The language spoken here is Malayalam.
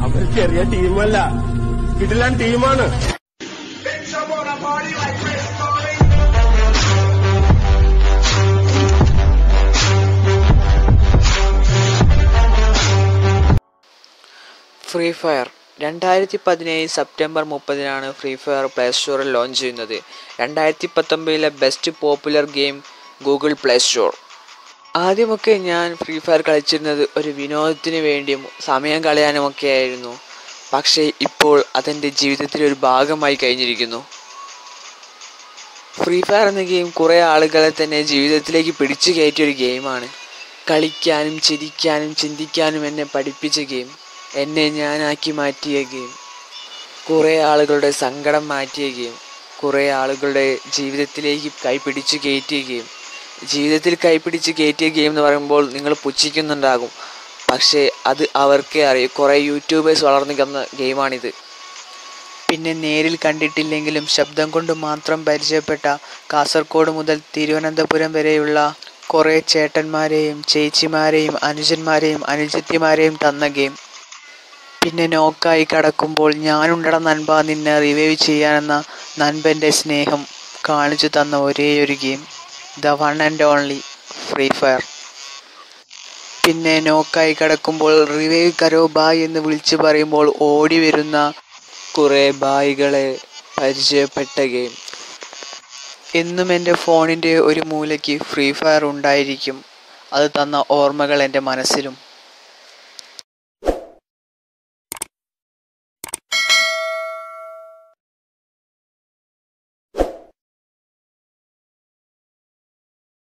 അവർ ചെറിയ ടീമല്ല കിടിലൻ ടീമാണ് ഫ്രീ ഫയർ രണ്ടായിരത്തി പതിനേഴ് സെപ്റ്റംബർ മുപ്പതിനാണ് ഫ്രീ ഫയർ പ്ലേ സ്റ്റോറിൽ ലോഞ്ച് ചെയ്യുന്നത് രണ്ടായിരത്തി പത്തൊമ്പതിലെ best popular game Google Play Store ആദ്യമൊക്കെ ഞാൻ ഫ്രീ ഫയർ കളിച്ചിരുന്നത് ഒരു വിനോദത്തിന് വേണ്ടിയും സമയം കളയാനുമൊക്കെ ആയിരുന്നു പക്ഷേ ഇപ്പോൾ അതെൻ്റെ ജീവിതത്തിലെ ഒരു ഭാഗമായി കഴിഞ്ഞിരിക്കുന്നു ഫ്രീ ഫയർ എന്ന ഗെയിം കുറേ ആളുകളെ തന്നെ ജീവിതത്തിലേക്ക് പിടിച്ചു കയറ്റിയ ഒരു ഗെയിമാണ് കളിക്കാനും ചിരിക്കാനും ചിന്തിക്കാനും എന്നെ പഠിപ്പിച്ച ഗെയിം എന്നെ ഞാനാക്കി മാറ്റിയ ഗെയിം കുറേ ആളുകളുടെ സങ്കടം മാറ്റിയ ഗെയിം കുറേ ആളുകളുടെ ജീവിതത്തിലേക്ക് കൈപിടിച്ച് കയറ്റിയ ഗെയിം ജീവിതത്തിൽ കൈപിടിച്ച് കയറ്റിയ ഗെയിം എന്ന് പറയുമ്പോൾ നിങ്ങൾ പുച്ഛിക്കുന്നുണ്ടാകും പക്ഷേ അത് അവർക്കേ അറിയൂ കുറേ യൂട്യൂബേഴ്സ് വളർന്നു വന്ന ഗെയിമാണിത് പിന്നെ നേരിൽ കണ്ടിട്ടില്ലെങ്കിലും ശബ്ദം കൊണ്ട് മാത്രം പരിചയപ്പെട്ട കാസർഗോഡ് മുതൽ തിരുവനന്തപുരം വരെയുള്ള കുറേ ചേട്ടന്മാരെയും ചേച്ചിമാരെയും അനുജന്മാരെയും അനുജത്തിമാരെയും തന്ന ഗെയിം പിന്നെ നോക്കായി കടക്കുമ്പോൾ ഞാനുണ്ടട നൻപ നിന്നെ റിവൈവ് ചെയ്യാനെന്ന നൻപൻ്റെ സ്നേഹം കാണിച്ചു തന്ന ഒരേ ഒരു game the one and only Free Fire പിന്നെ നോക്കായി കിടക്കുമ്പോൾ റിവൈവ് കരോ ബായ് എന്ന് വിളിച്ചു പറയുമ്പോൾ ഓടി വരുന്ന കുറേ ബായികളെ പരിചയപ്പെട്ട ഗെയിം എന്നും എൻ്റെ ഫോണിൻ്റെ ഒരു മൂലയ്ക്ക് ഫ്രീ ഫയർ ഉണ്ടായിരിക്കും അത് തന്ന ഓർമ്മകൾ എൻ്റെ മനസ്സിലും